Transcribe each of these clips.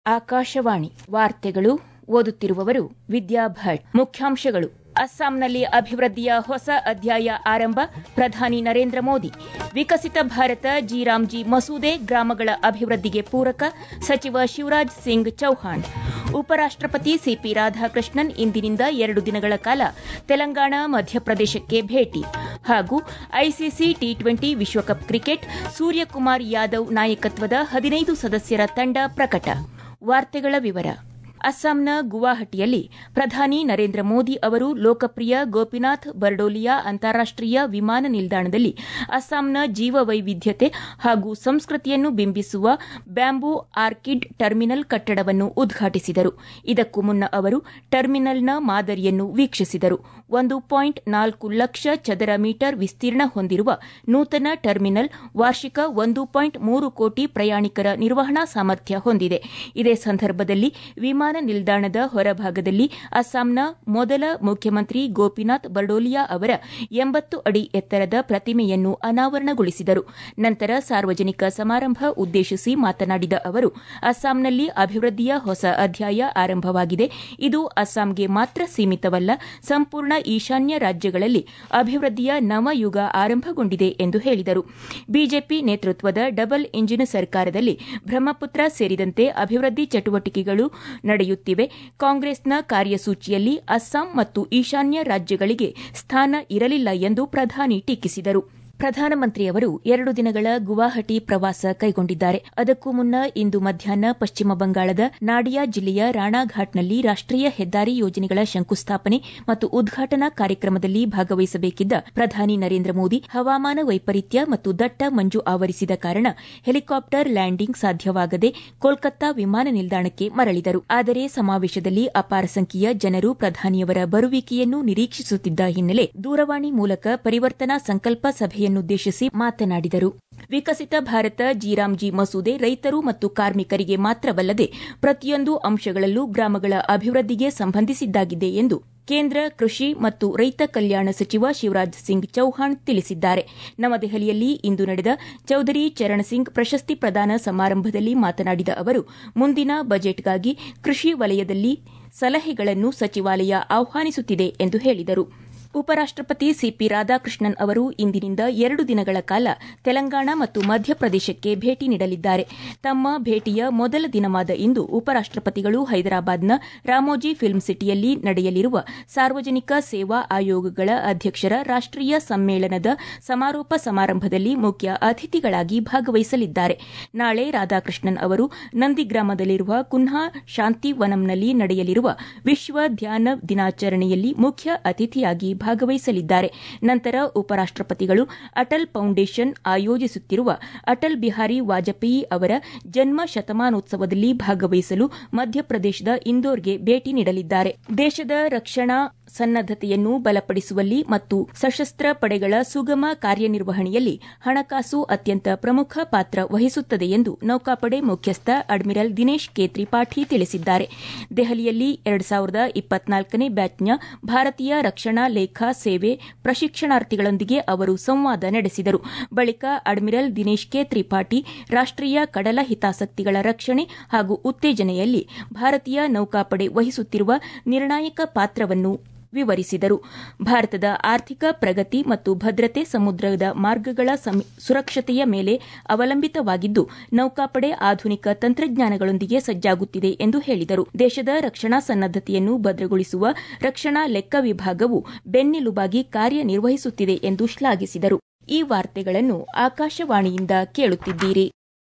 ಆಕಾಶವಾಣಿ ವಾರ್ತೆಗಳು ಓದುತ್ತಿರುವವರು ವಿದ್ಯಾ ಭಟ್ ಮುಖ್ಯಾಂಶಗಳು ಅಸ್ಸಾಂನಲ್ಲಿ ಅಭಿವೃದ್ಧಿಯ ಹೊಸ ಅಧ್ಯಾಯ ಆರಂಭ ಪ್ರಧಾನಿ ನರೇಂದ್ರ ಮೋದಿ ವಿಕಸಿತ ಭಾರತ ಜಿರಾಮ್ಜಿ ಮಸೂದೆ ಗ್ರಾಮಗಳ ಅಭಿವೃದ್ಧಿಗೆ ಪೂರಕ ಸಚಿವ ಶಿವರಾಜ್ ಸಿಂಗ್ ಚೌಹಾಣ್ ಉಪರಾಷ್ಟಪತಿ ಸಿಪಿ ರಾಧಾಕೃಷ್ಣನ್ ಇಂದಿನಿಂದ ಎರಡು ದಿನಗಳ ಕಾಲ ತೆಲಂಗಾಣ ಮಧ್ಯಪ್ರದೇಶಕ್ಕೆ ಭೇಟಿ ಹಾಗೂ ಐಸಿಸಿ ಟಿ ಟ್ವೆಂಟಿ ವಿಶ್ವಕಪ್ ಕ್ರಿಕೆಟ್ ಸೂರ್ಯಕುಮಾರ್ ಯಾದವ್ ನಾಯಕತ್ವದ ಹದಿನೈದು ಸದಸ್ಯರ ತಂಡ ಪ್ರಕಟ ವಾರ್ತೆಗಳ ವಿವರ ಅಸ್ಸಾಂನ ಗುವಾಹಟಿಯಲ್ಲಿ ಪ್ರಧಾನಿ ನರೇಂದ್ರ ಮೋದಿ ಅವರು ಲೋಕಪ್ರಿಯ ಗೋಪಿನಾಥ್ ಬರ್ಡೋಲಿಯಾ ಅಂತಾರಾಷ್ಟೀಯ ವಿಮಾನ ನಿಲ್ದಾಣದಲ್ಲಿ ಅಸ್ಸಾಂನ ಜೀವವೈವಿಧ್ಯತೆ ಹಾಗೂ ಸಂಸ್ಕೃತಿಯನ್ನು ಬಿಂಬಿಸುವ ಬ್ಯಾಂಬೂ ಆರ್ಕಿಡ್ ಟರ್ಮಿನಲ್ ಕಟ್ಟಡವನ್ನು ಉದ್ಘಾಟಿಸಿದರು ಇದಕ್ಕೂ ಮುನ್ನ ಅವರು ಟರ್ಮಿನಲ್ನ ಮಾದರಿಯನ್ನು ವೀಕ್ಷಿಸಿದರು ಒಂದು ಪಾಯಿಂಟ್ ನಾಲ್ಕು ಲಕ್ಷ ಚದರ ಮೀಟರ್ ವಿಸ್ತೀರ್ಣ ಹೊಂದಿರುವ ನೂತನ ಟರ್ಮಿನಲ್ ವಾರ್ಷಿಕ ಒಂದು ಪಾಯಿಂಟ್ ಮೂರು ಕೋಟಿ ಪ್ರಯಾಣಿಕರ ನಿರ್ವಹಣಾ ಸಾಮರ್ಥ್ಯ ಹೊಂದಿದೆ ಇದೇ ಸಂದರ್ಭದಲ್ಲಿ ವಿಮಾನ ನಿಲ್ದಾಣದ ಹೊರಭಾಗದಲ್ಲಿ ಅಸ್ಸಾಂನ ಮೊದಲ ಮುಖ್ಯಮಂತ್ರಿ ಗೋಪಿನಾಥ್ ಬರ್ಡೋಲಿಯಾ ಅವರ ಎಂಬತ್ತು ಅಡಿ ಎತ್ತರದ ಪ್ರತಿಮೆಯನ್ನು ಅನಾವರಣಗೊಳಿಸಿದರು ನಂತರ ಸಾರ್ವಜನಿಕ ಸಮಾರಂಭ ಉದ್ದೇಶಿಸಿ ಮಾತನಾಡಿದ ಅವರು ಅಸ್ಸಾಂನಲ್ಲಿ ಅಭಿವೃದ್ಧಿಯ ಹೊಸ ಅಧ್ಯಾಯ ಆರಂಭವಾಗಿದೆ ಇದು ಅಸ್ಸಾಂಗೆ ಮಾತ್ರ ಸೀಮಿತವಲ್ಲ ಸಂಪೂರ್ಣ ಈಶಾನ್ಯ ರಾಜ್ಯಗಳಲ್ಲಿ ಅಭಿವೃದ್ಧಿಯ ನವಯುಗ ಆರಂಭಗೊಂಡಿದೆ ಎಂದು ಹೇಳಿದರು ಬಿಜೆಪಿ ನೇತೃತ್ವದ ಡಬಲ್ ಇಂಜಿನ್ ಸರ್ಕಾರದಲ್ಲಿ ಬ್ರಹ್ಮಪುತ್ರ ಸೇರಿದಂತೆ ಅಭಿವೃದ್ಧಿ ಚಟುವಟಿಕೆಗಳು ನಡೆಯುತ್ತಿವೆ ಕಾಂಗ್ರೆಸ್ನ ಕಾರ್ಯಸೂಚಿಯಲ್ಲಿ ಅಸ್ಸಾಂ ಮತ್ತು ಈಶಾನ್ಯ ರಾಜ್ಯಗಳಿಗೆ ಸ್ಥಾನ ಇರಲಿಲ್ಲ ಎಂದು ಪ್ರಧಾನಿ ಟೀಕಿಸಿದರು ಪ್ರಧಾನಮಂತ್ರಿಯವರು ಎರಡು ದಿನಗಳ ಗುವಾಹಟಿ ಪ್ರವಾಸ ಕೈಗೊಂಡಿದ್ದಾರೆ ಅದಕ್ಕೂ ಮುನ್ನ ಇಂದು ಮಧ್ಯಾಹ್ನ ಪಶ್ಚಿಮ ಬಂಗಾಳದ ನಾಡಿಯಾ ಜಿಲ್ಲೆಯ ರಾಣಾಘಾಟ್ನಲ್ಲಿ ರಾಷ್ಟೀಯ ಹೆದ್ದಾರಿ ಯೋಜನೆಗಳ ಶಂಕುಸ್ಥಾಪನೆ ಮತ್ತು ಉದ್ಘಾಟನಾ ಕಾರ್ಯಕ್ರಮದಲ್ಲಿ ಭಾಗವಹಿಸಬೇಕಿದ್ದ ಪ್ರಧಾನಿ ನರೇಂದ್ರ ಮೋದಿ ಹವಾಮಾನ ವೈಪರೀತ್ಯ ಮತ್ತು ದಟ್ಟ ಮಂಜು ಆವರಿಸಿದ ಕಾರಣ ಹೆಲಿಕಾಪ್ಟರ್ ಲ್ಯಾಂಡಿಂಗ್ ಸಾಧ್ಯವಾಗದೆ ಕೋಲ್ಕತ್ತಾ ವಿಮಾನ ನಿಲ್ದಾಣಕ್ಕೆ ಮರಳಿದರು ಆದರೆ ಸಮಾವೇಶದಲ್ಲಿ ಅಪಾರ ಸಂಖ್ಯೆಯ ಜನರು ಪ್ರಧಾನಿಯವರ ಬರುವಿಕೆಯನ್ನು ನಿರೀಕ್ಷಿಸುತ್ತಿದ್ದ ಹಿನ್ನೆಲೆ ದೂರವಾಣಿ ಮೂಲಕ ಪರಿವರ್ತನಾ ಸಂಕಲ್ಪ ಸಭೆಯನ್ನುದ್ದೇಶಿಸಿ ಮಾತನಾಡಿದರು ವಿಕಸಿತ ಭಾರತ ಜಿರಾಮ್ಜಿ ಮಸೂದೆ ರೈತರು ಮತ್ತು ಕಾರ್ಮಿಕರಿಗೆ ಮಾತ್ರವಲ್ಲದೆ ಪ್ರತಿಯೊಂದು ಅಂಶಗಳಲ್ಲೂ ಗ್ರಾಮಗಳ ಅಭಿವೃದ್ಧಿಗೆ ಸಂಬಂಧಿಸಿದ್ದಾಗಿದೆ ಎಂದು ಕೇಂದ್ರ ಕೃಷಿ ಮತ್ತು ರೈತ ಕಲ್ಯಾಣ ಸಚಿವ ಶಿವರಾಜ್ ಸಿಂಗ್ ಚೌಹಾಣ್ ತಿಳಿಸಿದ್ದಾರೆ ನವದೆಹಲಿಯಲ್ಲಿ ಇಂದು ನಡೆದ ಚೌಧರಿ ಚರಣ್ ಸಿಂಗ್ ಪ್ರಶಸ್ತಿ ಪ್ರದಾನ ಸಮಾರಂಭದಲ್ಲಿ ಮಾತನಾಡಿದ ಅವರು ಮುಂದಿನ ಬಜೆಟ್ಗಾಗಿ ಕೃಷಿ ವಲಯದಲ್ಲಿ ಸಲಹೆಗಳನ್ನು ಸಚಿವಾಲಯ ಆಹ್ವಾನಿಸುತ್ತಿದೆ ಎಂದು ಹೇಳಿದರು ಉಪರಾಷ್ಟಪತಿ ಸಿಪಿ ರಾಧಾಕೃಷ್ಣನ್ ಅವರು ಇಂದಿನಿಂದ ಎರಡು ದಿನಗಳ ಕಾಲ ತೆಲಂಗಾಣ ಮತ್ತು ಮಧ್ಯಪ್ರದೇಶಕ್ಕೆ ಭೇಟಿ ನೀಡಲಿದ್ದಾರೆ ತಮ್ಮ ಭೇಟಿಯ ಮೊದಲ ದಿನವಾದ ಇಂದು ಉಪರಾಷ್ಟಪತಿಗಳು ಹೈದರಾಬಾದ್ನ ರಾಮೋಜಿ ಫಿಲ್ಮ್ ಸಿಟಿಯಲ್ಲಿ ನಡೆಯಲಿರುವ ಸಾರ್ವಜನಿಕ ಸೇವಾ ಆಯೋಗಗಳ ಅಧ್ಯಕ್ಷರ ರಾಷ್ಟೀಯ ಸಮ್ಮೇಳನದ ಸಮಾರೋಪ ಸಮಾರಂಭದಲ್ಲಿ ಮುಖ್ಯ ಅತಿಥಿಗಳಾಗಿ ಭಾಗವಹಿಸಲಿದ್ದಾರೆ ನಾಳೆ ರಾಧಾಕೃಷ್ಣನ್ ಅವರು ನಂದಿಗ್ರಾಮದಲ್ಲಿರುವ ಕುನ್ಹಾ ಶಾಂತಿವನಂನಲ್ಲಿ ನಡೆಯಲಿರುವ ವಿಶ್ವ ಧ್ಯಾನ ದಿನಾಚರಣೆಯಲ್ಲಿ ಮುಖ್ಯ ಅತಿಥಿಯಾಗಿ ಭಾಗವಹಿಸಲಿದ್ದಾರೆ ನಂತರ ಉಪರಾಷ್ಟಪತಿಗಳು ಅಟಲ್ ಫೌಂಡೇಶನ್ ಆಯೋಜಿಸುತ್ತಿರುವ ಅಟಲ್ ಬಿಹಾರಿ ವಾಜಪೇಯಿ ಅವರ ಜನ್ಮ ಶತಮಾನೋತ್ಸವದಲ್ಲಿ ಭಾಗವಹಿಸಲು ಮಧ್ಯಪ್ರದೇಶದ ಇಂದೋರ್ಗೆ ಭೇಟಿ ನೀಡಲಿದ್ದಾರೆ ದೇಶದ ರಕ್ಷಣಾ ಸನ್ನದ್ದತೆಯನ್ನು ಬಲಪಡಿಸುವಲ್ಲಿ ಮತ್ತು ಸಶಸ್ತ್ರ ಪಡೆಗಳ ಸುಗಮ ಕಾರ್ಯನಿರ್ವಹಣೆಯಲ್ಲಿ ಹಣಕಾಸು ಅತ್ಯಂತ ಪ್ರಮುಖ ಪಾತ್ರ ವಹಿಸುತ್ತದೆ ಎಂದು ನೌಕಾಪಡೆ ಮುಖ್ಯಸ್ಥ ಅಡ್ಮಿರಲ್ ದಿನೇಶ್ ಕೆ ತ್ರಿಪಾಠಿ ತಿಳಿಸಿದ್ದಾರೆ ದೆಹಲಿಯಲ್ಲಿ ಎರಡು ಸಾವಿರದ ಇಪ್ಪತ್ನಾಲ್ಕನೇ ಬ್ಯಾಚ್ನ ಭಾರತೀಯ ರಕ್ಷಣಾ ಲೇಖಾ ಸೇವೆ ಪ್ರಶಿಕ್ಷಣಾರ್ಥಿಗಳೊಂದಿಗೆ ಅವರು ಸಂವಾದ ನಡೆಸಿದರು ಬಳಿಕ ಅಡ್ಮಿರಲ್ ದಿನೇಶ್ ಕೆ ತ್ರಿಪಾಠಿ ರಾಷ್ಟೀಯ ಕಡಲ ಹಿತಾಸಕ್ತಿಗಳ ರಕ್ಷಣೆ ಹಾಗೂ ಉತ್ತೇಜನೆಯಲ್ಲಿ ಭಾರತೀಯ ನೌಕಾಪಡೆ ವಹಿಸುತ್ತಿರುವ ನಿರ್ಣಾಯಕ ಪಾತ್ರವನ್ನು ವಿವರಿಸಿದರು ಭಾರತದ ಆರ್ಥಿಕ ಪ್ರಗತಿ ಮತ್ತು ಭದ್ರತೆ ಸಮುದ್ರದ ಮಾರ್ಗಗಳ ಸುರಕ್ಷತೆಯ ಮೇಲೆ ಅವಲಂಬಿತವಾಗಿದ್ದು ನೌಕಾಪಡೆ ಆಧುನಿಕ ತಂತ್ರಜ್ಞಾನಗಳೊಂದಿಗೆ ಸಜ್ಜಾಗುತ್ತಿದೆ ಎಂದು ಹೇಳಿದರು ದೇಶದ ರಕ್ಷಣಾ ಸನ್ನದ್ದತೆಯನ್ನು ಭದ್ರಗೊಳಿಸುವ ರಕ್ಷಣಾ ಲೆಕ್ಕ ವಿಭಾಗವು ಬೆನ್ನೆಲುಬಾಗಿ ಕಾರ್ಯನಿರ್ವಹಿಸುತ್ತಿದೆ ಎಂದು ಶ್ಲಾಘಿಸಿದರು ಈ ವಾರ್ತೆಗಳನ್ನು ಆಕಾಶವಾಣಿಯಿಂದ ಕೇಳುತ್ತಿದ್ದೀರಿ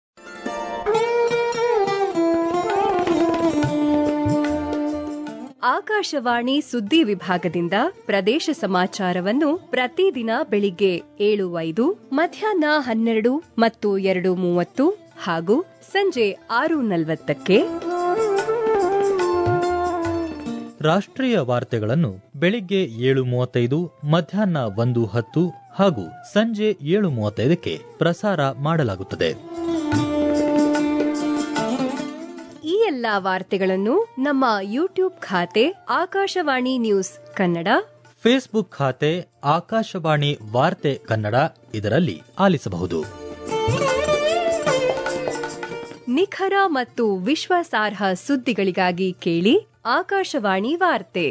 ಆಕಾಶವಾಣಿ ಸುದ್ದಿ ವಿಭಾಗದಿಂದ ಪ್ರದೇಶ ಸಮಾಚಾರವನ್ನು ಪ್ರತಿದಿನ ಬೆಳಿಗ್ಗೆ ಏಳು ಐದು ಮಧ್ಯಾಹ್ನ ಹನ್ನೆರಡು ಮತ್ತು ಎರಡು ಮೂವತ್ತು ಹಾಗೂ ಸಂಜೆ ಆರು ನಲವತ್ತಕ್ಕೆ ರಾಷ್ಟ್ರೀಯ ವಾರ್ತೆಗಳನ್ನು ಬೆಳಿಗ್ಗೆ ಏಳು ಮೂವತ್ತೈದು ಮಧ್ಯಾಹ್ನ ಒಂದು ಹತ್ತು ಹಾಗೂ ಸಂಜೆ ಏಳು ಮೂವತ್ತೈದಕ್ಕೆ ಪ್ರಸಾರ ಮಾಡಲಾಗುತ್ತದೆ ಈ ಎಲ್ಲಾ ವಾರ್ತೆಗಳನ್ನು ನಮ್ಮ ಯೂಟ್ಯೂಬ್ ಖಾತೆ ಆಕಾಶವಾಣಿ ನ್ಯೂಸ್ ಕನ್ನಡ ಫೇಸ್ಬುಕ್ ಖಾತೆ ಆಕಾಶವಾಣಿ ವಾರ್ತೆ ಕನ್ನಡ ಇದರಲ್ಲಿ ಆಲಿಸಬಹುದು ನಿಖರ ಮತ್ತು ವಿಶ್ವಾಸಾರ್ಹ ಸುದ್ದಿಗಳಿಗಾಗಿ ಕೇಳಿ ಆಕಾಶವಾಣಿ ವಾರ್ತೆ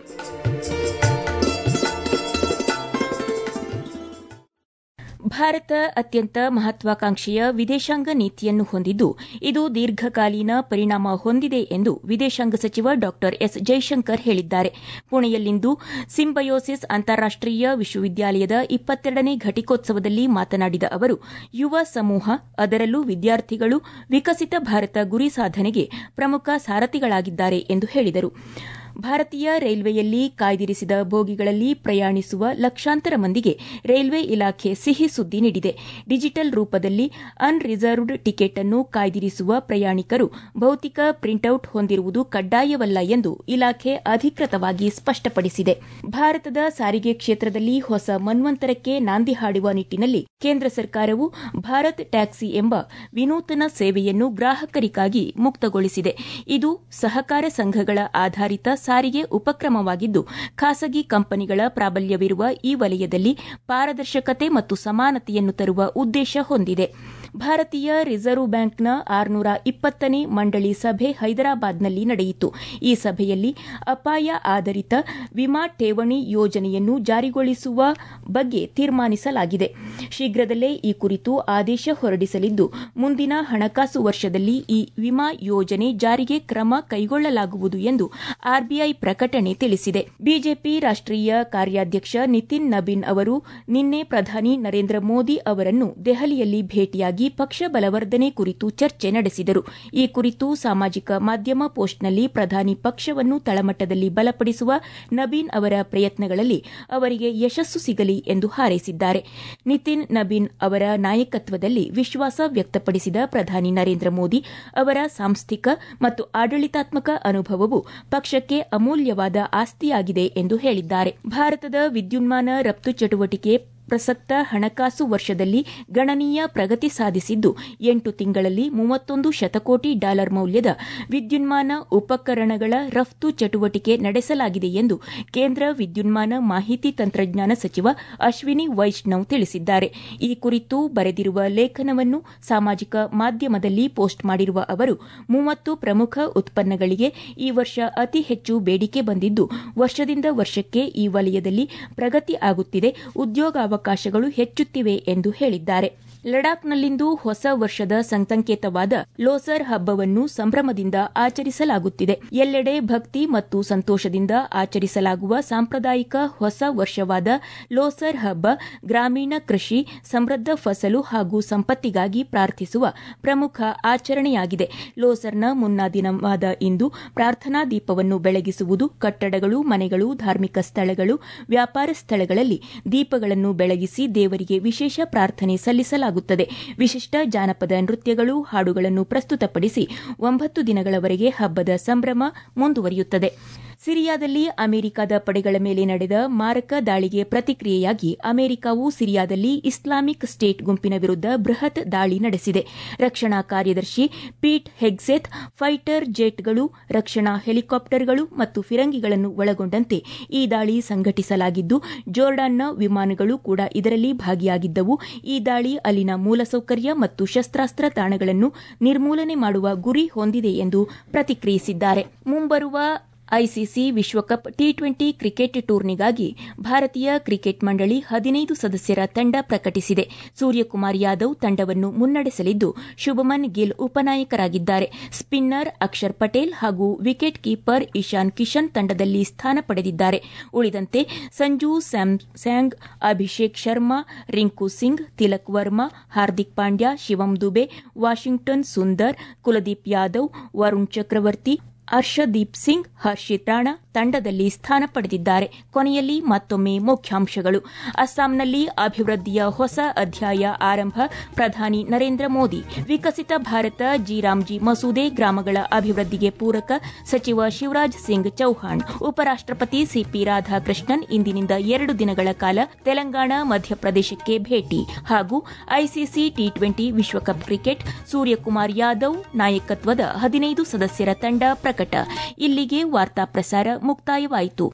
ಭಾರತ ಅತ್ಯಂತ ಮಹತ್ವಾಕಾಂಕ್ಷೆಯ ವಿದೇಶಾಂಗ ನೀತಿಯನ್ನು ಹೊಂದಿದ್ದು ಇದು ದೀರ್ಘಕಾಲೀನ ಪರಿಣಾಮ ಹೊಂದಿದೆ ಎಂದು ವಿದೇಶಾಂಗ ಸಚಿವ ಡಾ ಎಸ್ ಜೈಶಂಕರ್ ಹೇಳಿದ್ದಾರೆ ಪುಣೆಯಲ್ಲಿಂದು ಸಿಂಬಯೋಸಿಸ್ ಅಂತಾರಾಷ್ಟೀಯ ವಿಶ್ವವಿದ್ಯಾಲಯದ ಇಪ್ಪತ್ತೆರಡನೇ ಘಟಿಕೋತ್ಸವದಲ್ಲಿ ಮಾತನಾಡಿದ ಅವರು ಯುವ ಸಮೂಹ ಅದರಲ್ಲೂ ವಿದ್ಯಾರ್ಥಿಗಳು ವಿಕಸಿತ ಭಾರತ ಗುರಿ ಸಾಧನೆಗೆ ಪ್ರಮುಖ ಸಾರಥಿಗಳಾಗಿದ್ದಾರೆ ಎಂದು ಹೇಳಿದರು ಭಾರತೀಯ ರೈಲ್ವೆಯಲ್ಲಿ ಕಾಯ್ದಿರಿಸಿದ ಬೋಗಿಗಳಲ್ಲಿ ಪ್ರಯಾಣಿಸುವ ಲಕ್ಷಾಂತರ ಮಂದಿಗೆ ರೈಲ್ವೆ ಇಲಾಖೆ ಸಿಹಿ ಸುದ್ದಿ ನೀಡಿದೆ ಡಿಜಿಟಲ್ ರೂಪದಲ್ಲಿ ಅನ್ ರಿಸರ್ವ್ಡ್ ಟಿಕೆಟ್ ಅನ್ನು ಕಾಯ್ದಿರಿಸುವ ಪ್ರಯಾಣಿಕರು ಭೌತಿಕ ಪ್ರಿಂಟ್ಔಟ್ ಹೊಂದಿರುವುದು ಕಡ್ಡಾಯವಲ್ಲ ಎಂದು ಇಲಾಖೆ ಅಧಿಕೃತವಾಗಿ ಸ್ಪಷ್ಟಪಡಿಸಿದೆ ಭಾರತದ ಸಾರಿಗೆ ಕ್ಷೇತ್ರದಲ್ಲಿ ಹೊಸ ಮನ್ವಂತರಕ್ಕೆ ನಾಂದಿ ಹಾಡುವ ನಿಟ್ಟಿನಲ್ಲಿ ಕೇಂದ್ರ ಸರ್ಕಾರವು ಭಾರತ್ ಟ್ಯಾಕ್ಸಿ ಎಂಬ ವಿನೂತನ ಸೇವೆಯನ್ನು ಗ್ರಾಹಕರಿಗಾಗಿ ಮುಕ್ತಗೊಳಿಸಿದೆ ಇದು ಸಹಕಾರ ಸಂಘಗಳ ಆಧಾರಿತ ಸಾರಿಗೆ ಉಪಕ್ರಮವಾಗಿದ್ದು ಖಾಸಗಿ ಕಂಪನಿಗಳ ಪ್ರಾಬಲ್ಯವಿರುವ ಈ ವಲಯದಲ್ಲಿ ಪಾರದರ್ಶಕತೆ ಮತ್ತು ಸಮಾನತೆಯನ್ನು ತರುವ ಉದ್ದೇಶ ಹೊಂದಿದೆ ಭಾರತೀಯ ರಿಸರ್ವ್ ಬ್ಯಾಂಕ್ನ ಆರುನೂರ ಇಪ್ಪತ್ತನೇ ಮಂಡಳಿ ಸಭೆ ಹೈದರಾಬಾದ್ನಲ್ಲಿ ನಡೆಯಿತು ಈ ಸಭೆಯಲ್ಲಿ ಅಪಾಯ ಆಧಾರಿತ ವಿಮಾ ಠೇವಣಿ ಯೋಜನೆಯನ್ನು ಜಾರಿಗೊಳಿಸುವ ಬಗ್ಗೆ ತೀರ್ಮಾನಿಸಲಾಗಿದೆ ಶೀಘ್ರದಲ್ಲೇ ಈ ಕುರಿತು ಆದೇಶ ಹೊರಡಿಸಲಿದ್ದು ಮುಂದಿನ ಹಣಕಾಸು ವರ್ಷದಲ್ಲಿ ಈ ವಿಮಾ ಯೋಜನೆ ಜಾರಿಗೆ ಕ್ರಮ ಕೈಗೊಳ್ಳಲಾಗುವುದು ಎಂದು ಆರ್ಬಿಐ ಪ್ರಕಟಣೆ ತಿಳಿಸಿದೆ ಬಿಜೆಪಿ ರಾಷ್ಟೀಯ ಕಾರ್ಯಾಧ್ಯಕ್ಷ ನಿತಿನ್ ನಬೀನ್ ಅವರು ನಿನ್ನೆ ಪ್ರಧಾನಿ ನರೇಂದ್ರ ಮೋದಿ ಅವರನ್ನು ದೆಹಲಿಯಲ್ಲಿ ಭೇಟಿಯಾಗಿ ಪಕ್ಷ ಬಲವರ್ಧನೆ ಕುರಿತು ಚರ್ಚೆ ನಡೆಸಿದರು ಈ ಕುರಿತು ಸಾಮಾಜಿಕ ಮಾಧ್ಯಮ ಪೋಸ್ಟ್ನಲ್ಲಿ ಪ್ರಧಾನಿ ಪಕ್ಷವನ್ನು ತಳಮಟ್ಟದಲ್ಲಿ ಬಲಪಡಿಸುವ ನಬೀನ್ ಅವರ ಪ್ರಯತ್ನಗಳಲ್ಲಿ ಅವರಿಗೆ ಯಶಸ್ಸು ಸಿಗಲಿ ಎಂದು ಹಾರೈಸಿದ್ದಾರೆ ನಿತಿನ್ ನಬೀನ್ ಅವರ ನಾಯಕತ್ವದಲ್ಲಿ ವಿಶ್ವಾಸ ವ್ಯಕ್ತಪಡಿಸಿದ ಪ್ರಧಾನಿ ನರೇಂದ್ರ ಮೋದಿ ಅವರ ಸಾಂಸ್ಥಿಕ ಮತ್ತು ಆಡಳಿತಾತ್ಮಕ ಅನುಭವವು ಪಕ್ಷಕ್ಕೆ ಅಮೂಲ್ಯವಾದ ಆಸ್ತಿಯಾಗಿದೆ ಎಂದು ಹೇಳಿದ್ದಾರೆ ಭಾರತದ ವಿದ್ಯುನ್ಮಾನ ರಫ್ತು ಚಟುವಟಿಕೆ ಪ್ರಸಕ್ತ ಹಣಕಾಸು ವರ್ಷದಲ್ಲಿ ಗಣನೀಯ ಪ್ರಗತಿ ಸಾಧಿಸಿದ್ದು ಎಂಟು ತಿಂಗಳಲ್ಲಿ ಮೂವತ್ತೊಂದು ಶತಕೋಟಿ ಡಾಲರ್ ಮೌಲ್ಯದ ವಿದ್ಯುನ್ಮಾನ ಉಪಕರಣಗಳ ರಫ್ತು ಚಟುವಟಿಕೆ ನಡೆಸಲಾಗಿದೆ ಎಂದು ಕೇಂದ್ರ ವಿದ್ಯುನ್ಮಾನ ಮಾಹಿತಿ ತಂತ್ರಜ್ಞಾನ ಸಚಿವ ಅಶ್ವಿನಿ ವೈಷ್ಣವ್ ತಿಳಿಸಿದ್ದಾರೆ ಈ ಕುರಿತು ಬರೆದಿರುವ ಲೇಖನವನ್ನು ಸಾಮಾಜಿಕ ಮಾಧ್ಯಮದಲ್ಲಿ ಪೋಸ್ಟ್ ಮಾಡಿರುವ ಅವರು ಮೂವತ್ತು ಪ್ರಮುಖ ಉತ್ಪನ್ನಗಳಿಗೆ ಈ ವರ್ಷ ಅತಿ ಹೆಚ್ಚು ಬೇಡಿಕೆ ಬಂದಿದ್ದು ವರ್ಷದಿಂದ ವರ್ಷಕ್ಕೆ ಈ ವಲಯದಲ್ಲಿ ಪ್ರಗತಿ ಆಗುತ್ತಿದೆ ಉದ್ಯೋಗಾವಕಾಶಗಳು ಹೆಚ್ಚುತ್ತಿವೆ ಎಂದು ಹೇಳಿದ್ದಾರೆ ಲಡಾಖ್ನಲ್ಲಿಂದು ಹೊಸ ವರ್ಷದ ಸಂಕೇತವಾದ ಲೋಸರ್ ಹಬ್ಬವನ್ನು ಸಂಭ್ರಮದಿಂದ ಆಚರಿಸಲಾಗುತ್ತಿದೆ ಎಲ್ಲೆಡೆ ಭಕ್ತಿ ಮತ್ತು ಸಂತೋಷದಿಂದ ಆಚರಿಸಲಾಗುವ ಸಾಂಪ್ರದಾಯಿಕ ಹೊಸ ವರ್ಷವಾದ ಲೋಸರ್ ಹಬ್ಬ ಗ್ರಾಮೀಣ ಕೃಷಿ ಸಮೃದ್ಧ ಫಸಲು ಹಾಗೂ ಸಂಪತ್ತಿಗಾಗಿ ಪ್ರಾರ್ಥಿಸುವ ಪ್ರಮುಖ ಆಚರಣೆಯಾಗಿದೆ ಲೋಸರ್ನ ಮುನ್ನಾ ದಿನವಾದ ಇಂದು ಪ್ರಾರ್ಥನಾ ದೀಪವನ್ನು ಬೆಳಗಿಸುವುದು ಕಟ್ಟಡಗಳು ಮನೆಗಳು ಧಾರ್ಮಿಕ ಸ್ಥಳಗಳು ವ್ಯಾಪಾರ ಸ್ಥಳಗಳಲ್ಲಿ ದೀಪಗಳನ್ನು ಬೆಳಗಿಸಿ ದೇವರಿಗೆ ವಿಶೇಷ ಪ್ರಾರ್ಥನೆ ಸಲ್ಲಿಸಲಾಗುತ್ತದೆ ವಿಶಿಷ್ಟ ಜಾನಪದ ನೃತ್ಯಗಳು ಹಾಡುಗಳನ್ನು ಪ್ರಸ್ತುತಪಡಿಸಿ ಒಂಬತ್ತು ದಿನಗಳವರೆಗೆ ಹಬ್ಬದ ಸಂಭ್ರಮ ಮುಂದುವರಿಯುತ್ತದೆ ಸಿರಿಯಾದಲ್ಲಿ ಅಮೆರಿಕದ ಪಡೆಗಳ ಮೇಲೆ ನಡೆದ ಮಾರಕ ದಾಳಿಗೆ ಪ್ರತಿಕ್ರಿಯೆಯಾಗಿ ಅಮೆರಿಕವು ಸಿರಿಯಾದಲ್ಲಿ ಇಸ್ಲಾಮಿಕ್ ಸ್ಟೇಟ್ ಗುಂಪಿನ ವಿರುದ್ದ ಬೃಹತ್ ದಾಳಿ ನಡೆಸಿದೆ ರಕ್ಷಣಾ ಕಾರ್ಯದರ್ಶಿ ಪೀಟ್ ಹೆಗ್ಸೆತ್ ಫೈಟರ್ ಜೆಟ್ಗಳು ರಕ್ಷಣಾ ಹೆಲಿಕಾಪ್ಟರ್ಗಳು ಮತ್ತು ಫಿರಂಗಿಗಳನ್ನು ಒಳಗೊಂಡಂತೆ ಈ ದಾಳಿ ಸಂಘಟಿಸಲಾಗಿದ್ದು ಜೋರ್ಡಾನ್ನ ವಿಮಾನಗಳು ಕೂಡ ಇದರಲ್ಲಿ ಭಾಗಿಯಾಗಿದ್ದವು ಈ ದಾಳಿ ಅಲ್ಲಿನ ಮೂಲಸೌಕರ್ಯ ಮತ್ತು ಶಸ್ತ್ರಾಸ್ತ್ರ ತಾಣಗಳನ್ನು ನಿರ್ಮೂಲನೆ ಮಾಡುವ ಗುರಿ ಹೊಂದಿದೆ ಎಂದು ಪ್ರತಿಕ್ರಿಯಿಸಿದ್ದಾರೆ ಮುಂಬರುವ ಐಸಿಸಿ ವಿಶ್ವಕಪ್ ಟಿ ಟ್ವೆಂಟಿ ಕ್ರಿಕೆಟ್ ಟೂರ್ನಿಗಾಗಿ ಭಾರತೀಯ ಕ್ರಿಕೆಟ್ ಮಂಡಳಿ ಹದಿನೈದು ಸದಸ್ಯರ ತಂಡ ಪ್ರಕಟಿಸಿದೆ ಸೂರ್ಯಕುಮಾರ್ ಯಾದವ್ ತಂಡವನ್ನು ಮುನ್ನಡೆಸಲಿದ್ದು ಶುಭಮನ್ ಗಿಲ್ ಉಪನಾಯಕರಾಗಿದ್ದಾರೆ ಸ್ಪಿನ್ನರ್ ಅಕ್ಷರ್ ಪಟೇಲ್ ಹಾಗೂ ವಿಕೆಟ್ ಕೀಪರ್ ಇಶಾನ್ ಕಿಶನ್ ತಂಡದಲ್ಲಿ ಸ್ಥಾನ ಪಡೆದಿದ್ದಾರೆ ಉಳಿದಂತೆ ಸಂಜು ಸ್ಯಾಮ್ಸಂಗ್ ಅಭಿಷೇಕ್ ಶರ್ಮಾ ರಿಂಕು ಸಿಂಗ್ ತಿಲಕ್ ವರ್ಮಾ ಹಾರ್ದಿಕ್ ಪಾಂಡ್ಯ ಶಿವಂ ದುಬೆ ವಾಷಿಂಗ್ಟನ್ ಸುಂದರ್ ಕುಲದೀಪ್ ಯಾದವ್ ವರುಣ್ ಚಕ್ರವರ್ತಿ ಹರ್ಷದೀಪ್ ಸಿಂಗ್ ಹರ್ಷಿತ್ ರಾಣಾ ತಂಡದಲ್ಲಿ ಸ್ಥಾನ ಪಡೆದಿದ್ದಾರೆ ಕೊನೆಯಲ್ಲಿ ಮತ್ತೊಮ್ಮೆ ಮುಖ್ಯಾಂಶಗಳು ಅಸ್ಸಾಂನಲ್ಲಿ ಅಭಿವೃದ್ಧಿಯ ಹೊಸ ಅಧ್ಯಾಯ ಆರಂಭ ಪ್ರಧಾನಿ ನರೇಂದ್ರ ಮೋದಿ ವಿಕಸಿತ ಭಾರತ ಜಿರಾಮ್ಜಿ ಮಸೂದೆ ಗ್ರಾಮಗಳ ಅಭಿವೃದ್ಧಿಗೆ ಪೂರಕ ಸಚಿವ ಶಿವರಾಜ್ ಸಿಂಗ್ ಚೌಹಾಣ್ ಉಪರಾಷ್ಟಪತಿ ಸಿಪಿ ರಾಧಾಕೃಷ್ಣನ್ ಇಂದಿನಿಂದ ಎರಡು ದಿನಗಳ ಕಾಲ ತೆಲಂಗಾಣ ಮಧ್ಯಪ್ರದೇಶಕ್ಕೆ ಭೇಟಿ ಹಾಗೂ ಐಸಿಸಿ ಟಿ ಟ್ವೆಂಟಿ ವಿಶ್ವಕಪ್ ಕ್ರಿಕೆಟ್ ಸೂರ್ಯಕುಮಾರ್ ಯಾದವ್ ನಾಯಕತ್ವದ ಹದಿನೈದು ಸದಸ್ಯರ ತಂಡ ಪ್ರಕಟ ಇಲ್ಲಿಗೆ ವಾರ್ತಾ ಪ್ರಸಾರ ಮುಕ್ತಾಯವಾಯಿತು